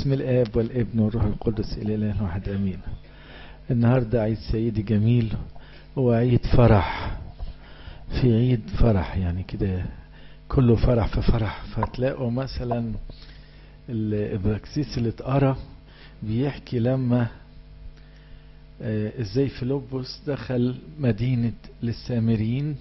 باسم الآب والابن والروح القدس إلى إله واحد أمين النهاردة عيد سيدي جميل هو عيد فرح في عيد فرح يعني كده كله فرح في فرح فتلاقوا مثلا الابراكسيس اللي اتقرا بيحكي لما آه ازاي فيلبس دخل مدينة للسامريين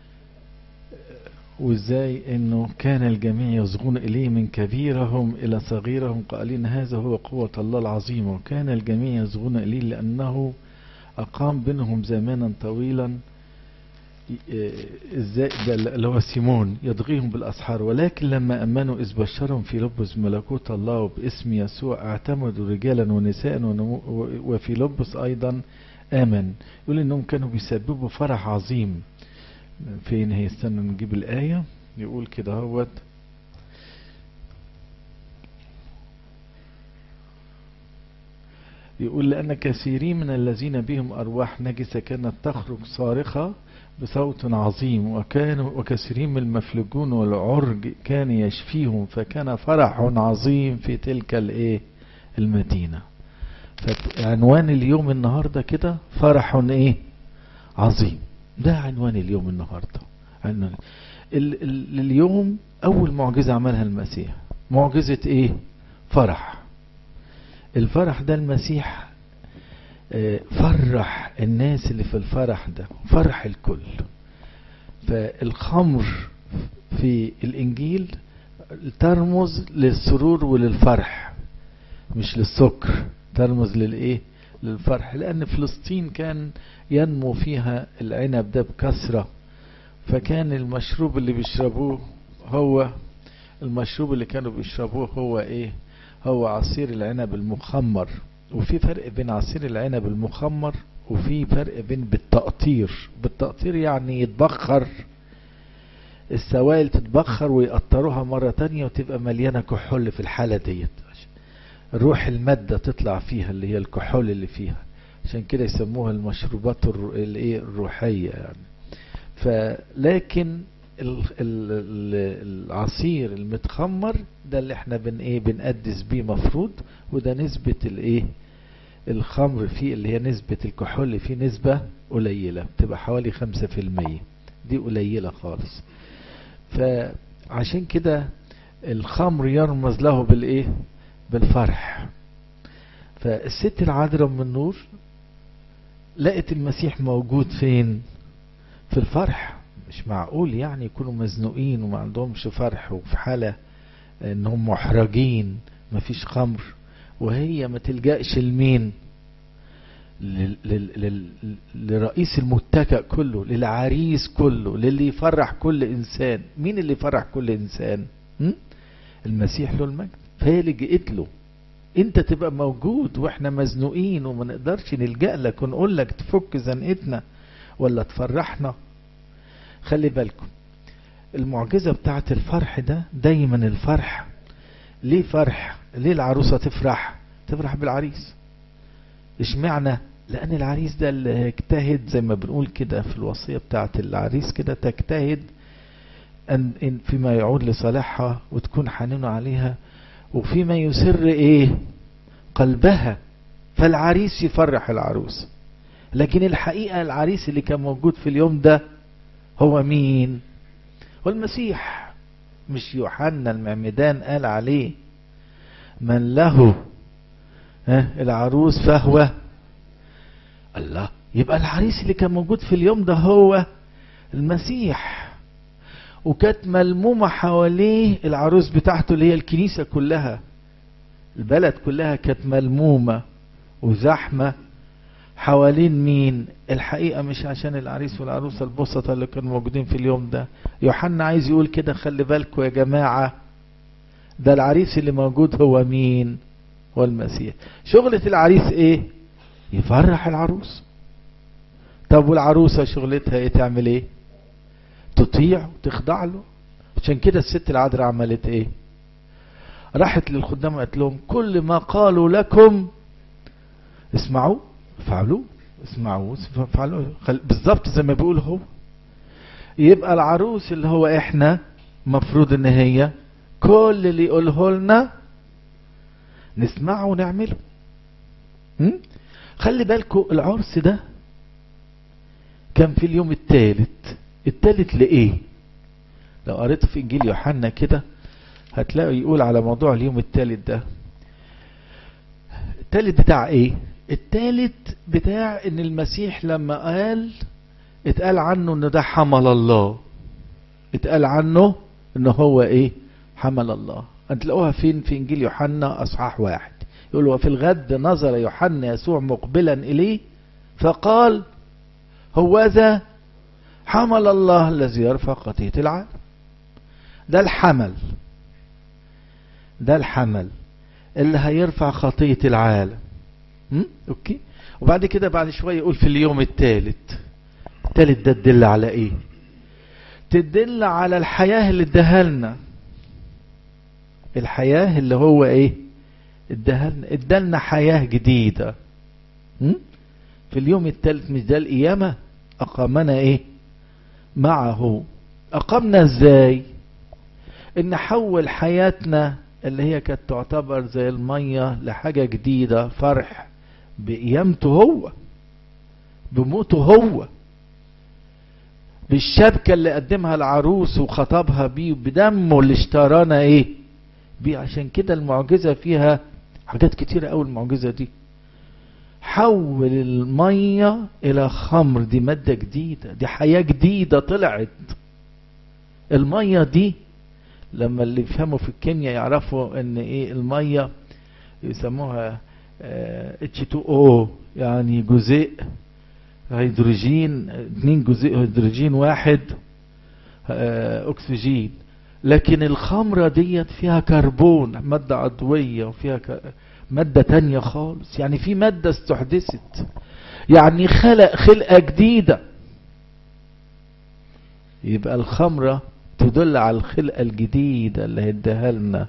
وازاي انه كان الجميع يصغون اليه من كبيرهم الى صغيرهم قائلين هذا هو قوة الله العظيمة وكان الجميع يصغون اليه لانه اقام بينهم زمانا طويلا ازاي ده اللي هو سيمون يضغيهم بالاسحار ولكن لما امنوا اذ بشرهم في لبس ملكوت الله وباسم يسوع اعتمدوا رجالا ونساء وفي لبس ايضا امن يقول انهم كانوا بيسببوا فرح عظيم فين هي استنى نجيب الآية يقول كده هوت يقول لأن كثيرين من الذين بهم أرواح نجسة كانت تخرج صارخة بصوت عظيم وكانوا وكثيرين من المفلجون والعرج كان يشفيهم فكان فرح عظيم في تلك الايه المدينة فعنوان اليوم النهاردة كده فرح ايه عظيم ده عنوان اليوم النهاردة عنوان ال ال اليوم أول معجزة عملها المسيح معجزة إيه فرح الفرح ده المسيح فرح الناس اللي في الفرح ده فرح الكل فالخمر في الإنجيل ترمز للسرور وللفرح مش للسكر ترمز للإيه للفرح لأن فلسطين كان ينمو فيها العنب ده بكثرة فكان المشروب اللي بيشربوه هو المشروب اللي كانوا بيشربوه هو ايه هو عصير العنب المخمر وفي فرق بين عصير العنب المخمر وفي فرق بين بالتقطير بالتقطير يعني يتبخر السوائل تتبخر ويقطروها مرة تانية وتبقى مليانة كحول في الحالة ديت روح المادة تطلع فيها اللي هي الكحول اللي فيها عشان كده يسموها المشروبات الايه الروحية يعني فلكن العصير المتخمر ده اللي احنا بن ايه بنقدس بيه مفروض وده نسبة الايه الخمر فيه اللي هي نسبة الكحول فيه نسبة قليلة بتبقى حوالي خمسة في المية دي قليلة خالص فعشان كده الخمر يرمز له بالايه بالفرح فالست العذراء من النور لقت المسيح موجود فين في الفرح مش معقول يعني يكونوا مزنوقين وما عندهمش فرح وفي حالة انهم محرجين مفيش خمر وهي ما تلجأش لمين لرئيس المتكأ كله للعريس كله للي يفرح كل انسان مين اللي يفرح كل انسان م? المسيح له المجد فهي لجئت له انت تبقى موجود واحنا مزنوقين وما نقدرش نلجأ لك ونقول لك تفك زنقتنا ولا تفرحنا خلي بالكم المعجزة بتاعت الفرح ده دايما الفرح ليه فرح ليه العروسة تفرح تفرح بالعريس اشمعنى لان العريس ده اللي اجتهد زي ما بنقول كده في الوصية بتاعت العريس كده تجتهد ان فيما يعود لصالحها وتكون حنينه عليها وفيما يسر ايه قلبها فالعريس يفرح العروس لكن الحقيقة العريس اللي كان موجود في اليوم ده هو مين هو المسيح مش يوحنا المعمدان قال عليه من له ها العروس فهو الله يبقى العريس اللي كان موجود في اليوم ده هو المسيح وكانت ملمومة حواليه العروس بتاعته اللي هي الكنيسة كلها البلد كلها كانت ملمومة وزحمة حوالين مين الحقيقة مش عشان العريس والعروسة البسطة اللي كانوا موجودين في اليوم ده يوحنا عايز يقول كده خلي بالكم يا جماعة ده العريس اللي موجود هو مين هو المسيح شغلة العريس ايه يفرح العروس طب والعروسة شغلتها ايه تعمل ايه تطيع وتخضع له عشان كده الست العذراء عملت ايه راحت للخدام قالت لهم كل ما قالوا لكم اسمعوا فعلوا اسمعوا فعلوا بالظبط زي ما بيقول هو يبقى العروس اللي هو احنا مفروض ان هي كل اللي يقوله لنا نسمعه ونعمله م? خلي بالكم العرس ده كان في اليوم الثالث الثالث لإيه لو قريت في إنجيل يوحنا كده هتلاقوا يقول على موضوع اليوم الثالث ده الثالث بتاع ايه الثالث بتاع ان المسيح لما قال اتقال عنه ان ده حمل الله اتقال عنه ان هو ايه حمل الله هتلاقوها فين في انجيل يوحنا اصحاح واحد يقول وفي الغد نظر يوحنا يسوع مقبلا اليه فقال هوذا حمل الله الذي يرفع خطيه العالم ده الحمل ده الحمل اللي هيرفع خطيه العالم م? اوكي وبعد كده بعد شويه يقول في اليوم الثالث الثالث ده تدل على ايه تدل على الحياه اللي اداها لنا الحياه اللي هو ايه اداها لنا ادالنا حياه جديده م? في اليوم الثالث مش ده القيامه اقامنا ايه معه اقامنا ازاي ان نحول حياتنا اللي هي كانت تعتبر زي الميه لحاجه جديده فرح بقيامته هو بموته هو بالشبكة اللي قدمها العروس وخطبها بيه بدمه اللي اشترانا ايه بيه عشان كده المعجزة فيها حاجات كتيرة قوي المعجزة دي حول المية الى خمر دي مادة جديدة دي حياة جديدة طلعت المية دي لما اللي يفهموا في الكيمياء يعرفوا ان ايه المية يسموها H2O يعني جزيء هيدروجين اتنين جزيء هيدروجين واحد اكسجين لكن الخمرة ديت فيها كربون مادة عضوية وفيها ك... مادة تانية خالص يعني في مادة استحدثت يعني خلق خلقة جديدة يبقى الخمرة تدل على الخلقة الجديدة اللي هيديها لنا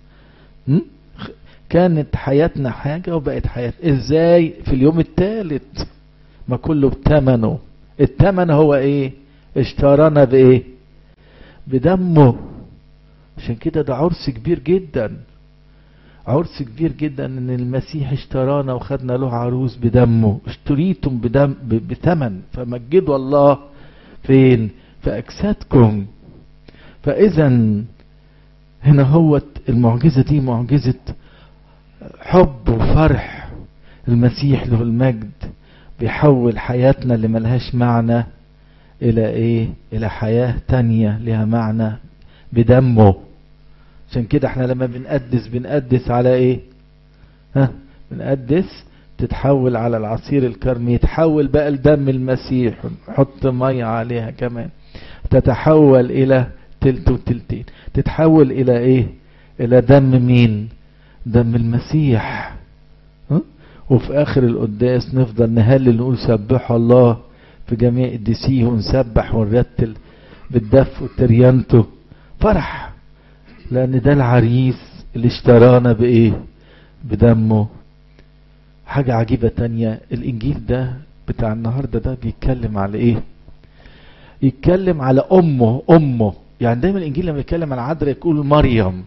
كانت حياتنا حاجة وبقت حياة ازاي في اليوم الثالث ما كله بتمنه التمن هو ايه اشترانا بايه بدمه عشان كده ده عرس كبير جدا عرس كبير جدا ان المسيح اشترانا وخدنا له عروس بدمه اشتريتم بدم بثمن فمجدوا الله فين في اجسادكم فاذا هنا هو المعجزه دي معجزه حب وفرح المسيح له المجد بيحول حياتنا اللي ملهاش معنى الى ايه الى حياة تانية لها معنى بدمه عشان كده احنا لما بنقدس بنقدس على ايه ها بنقدس تتحول على العصير الكرمي يتحول بقى لدم المسيح نحط مية عليها كمان تتحول الى تلت وتلتين تتحول الى ايه الى دم مين دم المسيح ها؟ وفي اخر القداس نفضل نهلل نقول سبح الله في جميع قديسيه ونسبح ونرتل بالدف وتريانته فرح لان ده العريس اللي اشترانا بايه بدمه حاجة عجيبة تانية الانجيل ده بتاع النهاردة ده بيتكلم على ايه يتكلم على امه امه يعني دايما الانجيل لما يتكلم عن عذراء يقول مريم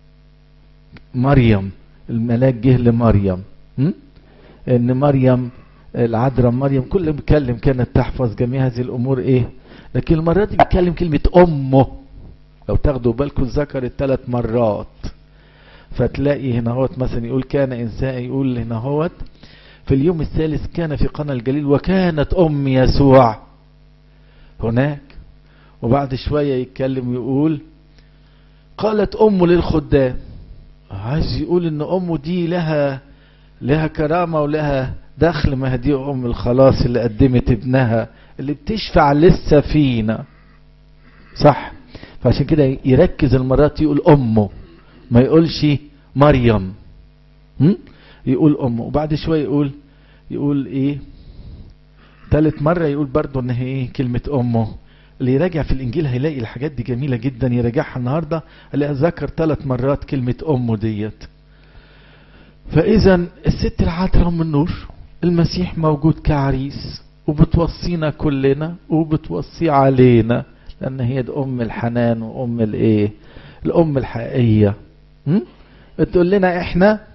مريم الملاك جه لمريم م? ان مريم العذراء مريم كل ما بيتكلم كانت تحفظ جميع هذه الامور ايه لكن المره دي بيتكلم كلمه امه لو تاخدوا بالكم ذكرت ثلاث مرات فتلاقي هنا هوت مثلا يقول كان انسان يقول هنا هوت في اليوم الثالث كان في قنا الجليل وكانت ام يسوع هناك وبعد شويه يتكلم يقول قالت امه للخدام عايز يقول ان امه دي لها لها كرامه ولها دخل ما دي ام الخلاص اللي قدمت ابنها اللي بتشفع للسفينه صح فعشان كده يركز المرات يقول امه ما يقولش مريم م? يقول امه وبعد شويه يقول يقول ايه ثالث مره يقول برضه ان هي ايه كلمه امه اللي يراجع في الانجيل هيلاقي الحاجات دي جميله جدا يراجعها النهارده هلاقي ذكر ثلاث مرات كلمه امه ديت فاذا الست العذراء ام النور المسيح موجود كعريس وبتوصينا كلنا وبتوصي علينا لان هي ام الحنان وام الايه الام الحقيقيه تقول لنا احنا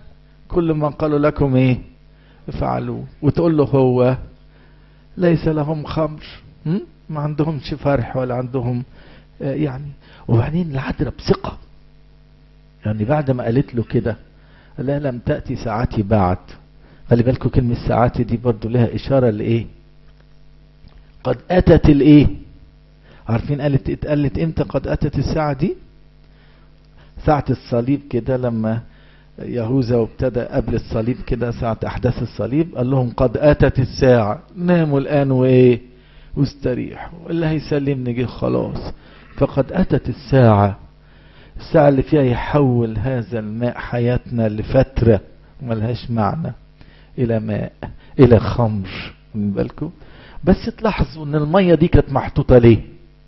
كل ما قالوا لكم ايه افعلوا وتقول له هو ليس لهم خمر م? ما عندهمش فرح ولا عندهم آه يعني وبعدين العذراء بثقة يعني بعد ما قالت له كده قال لها لم تأتي ساعتي بعد خلي بالكم كلمة ساعتي دي برضو لها إشارة لإيه قد أتت الإيه عارفين قالت اتقالت امتى قد أتت الساعة دي ساعة الصليب كده لما يهوذا وابتدى قبل الصليب كده ساعة أحداث الصليب قال لهم قد أتت الساعة ناموا الآن وإيه واستريحوا اللي هيسلمني جه خلاص فقد أتت الساعة الساعة اللي فيها يحول هذا الماء حياتنا لفترة ملهاش معنى إلى ماء إلى خمر من بالكم بس تلاحظوا ان المية دي كانت محطوطة ليه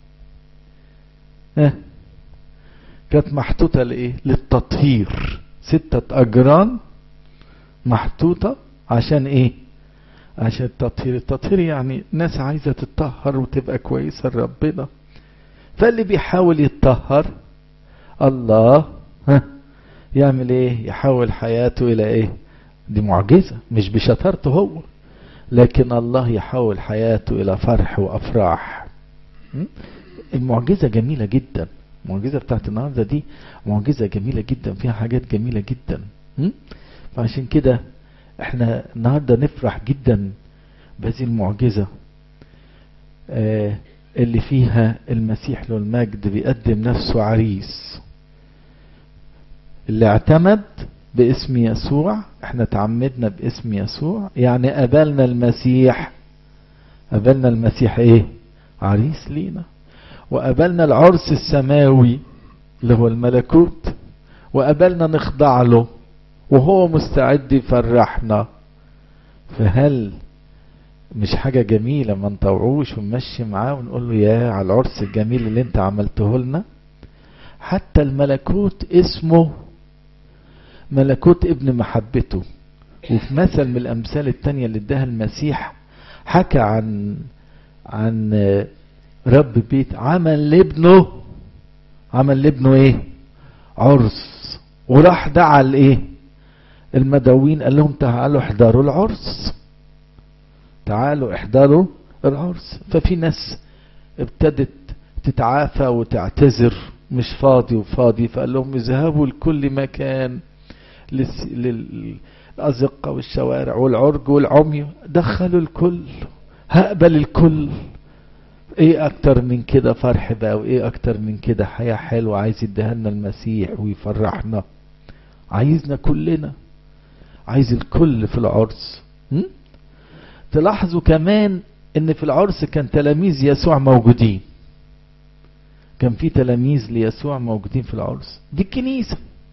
ها كانت محطوطة لإيه للتطهير ستة أجران محطوطة عشان إيه عشان التطهير التطهير يعني ناس عايزة تتطهر وتبقى كويسة لربنا فاللي بيحاول يتطهر الله ها يعمل ايه يحول حياته الى ايه دي معجزة مش بشطارته هو لكن الله يحول حياته الى فرح وافراح المعجزة جميلة جدا المعجزة بتاعت النهاردة دي معجزة جميلة جدا فيها حاجات جميلة جدا فعشان كده احنا النهاردة نفرح جدا بهذه المعجزة آه اللي فيها المسيح له المجد بيقدم نفسه عريس اللي اعتمد باسم يسوع احنا تعمدنا باسم يسوع يعني قبلنا المسيح قبلنا المسيح ايه عريس لينا وقبلنا العرس السماوي اللي هو الملكوت وقبلنا نخضع له وهو مستعد يفرحنا فهل مش حاجة جميلة ما نطوعوش ونمشي معاه ونقول له يا على العرس الجميل اللي انت عملته لنا حتى الملكوت اسمه ملكوت ابن محبته وفي مثل من الامثال التانية اللي اداها المسيح حكى عن عن رب بيت عمل لابنه عمل لابنه ايه عرس وراح دعا الايه المدعوين قال لهم تعالوا احضروا العرس تعالوا احضروا العرس ففي ناس ابتدت تتعافى وتعتذر مش فاضي وفاضي فقال لهم اذهبوا لكل مكان للأزقة والشوارع والعرج والعمي دخلوا الكل هقبل الكل ايه اكتر من كده فرح بقى وايه اكتر من كده حياة حلوة عايز يديها لنا المسيح ويفرحنا عايزنا كلنا عايز الكل في العرس م? تلاحظوا كمان ان في العرس كان تلاميذ يسوع موجودين كان في تلاميذ ليسوع موجودين في العرس دي الكنيسة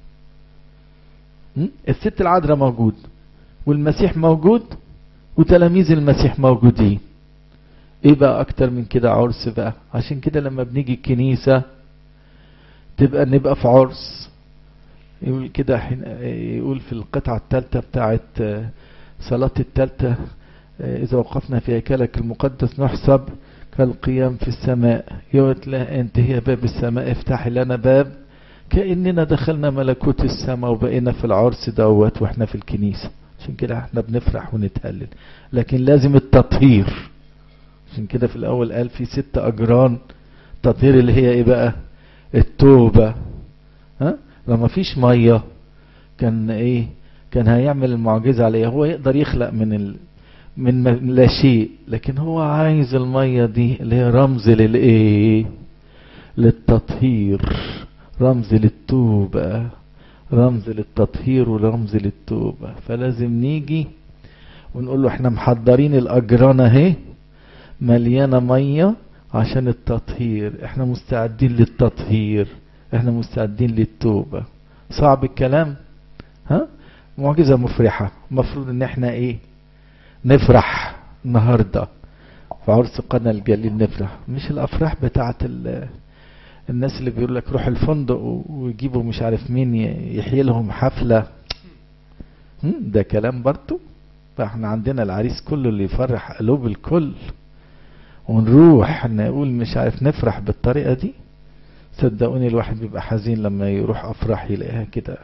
م? الست العذراء موجود والمسيح موجود وتلاميذ المسيح موجودين ايه بقى اكتر من كده عرس بقى عشان كده لما بنيجي الكنيسة تبقى نبقى في عرس يقول كده يقول في القطعة الثالثة بتاعت صلاة الثالثة إذا وقفنا في هيكلك المقدس نحسب كالقيام في السماء يقول لا أنت هي باب السماء افتح لنا باب كأننا دخلنا ملكوت السماء وبقينا في العرس دوت واحنا في الكنيسة عشان كده احنا بنفرح ونتهلل لكن لازم التطهير عشان كده في الأول قال في ست أجران تطهير اللي هي إيه بقى التوبة ها لما فيش مية كان إيه كان هيعمل المعجزة عليه هو يقدر يخلق من ال من لا شيء لكن هو عايز المية دي اللي هي رمز للإيه للتطهير رمز للتوبة رمز للتطهير ورمز للتوبة فلازم نيجي ونقول له احنا محضرين الأجران اهي مليانة مية عشان التطهير احنا مستعدين للتطهير احنا مستعدين للتوبة صعب الكلام ها معجزة مفرحة المفروض ان احنا ايه نفرح النهاردة في عرس قنا الجليل نفرح مش الافراح بتاعت الناس اللي بيقول لك روح الفندق ويجيبوا مش عارف مين يحيي لهم حفلة ده كلام برضو فاحنا عندنا العريس كله اللي يفرح قلوب الكل ونروح نقول مش عارف نفرح بالطريقة دي صدقوني الواحد بيبقى حزين لما يروح افراح يلاقيها كده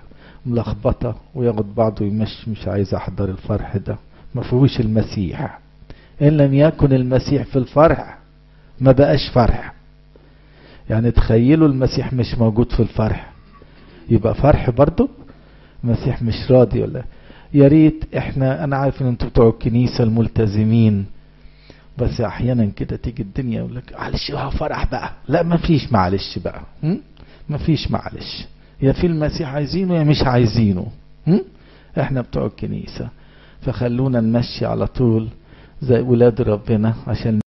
ملخبطة وياخد بعضه يمشي مش عايز احضر الفرح ده ما فيهوش المسيح ان لم يكن المسيح في الفرح ما بقاش فرح يعني تخيلوا المسيح مش موجود في الفرح يبقى فرح برضه المسيح مش راضي ولا يا ريت احنا انا عارف ان انتوا بتوع الكنيسه الملتزمين بس احيانا كده تيجي الدنيا يقول لك معلش بقى فرح بقى لا ما فيش معلش بقى ما فيش معلش يا في المسيح عايزينه يا مش عايزينه احنا بتوع الكنيسه فخلونا نمشي على طول زي ولاد ربنا عشان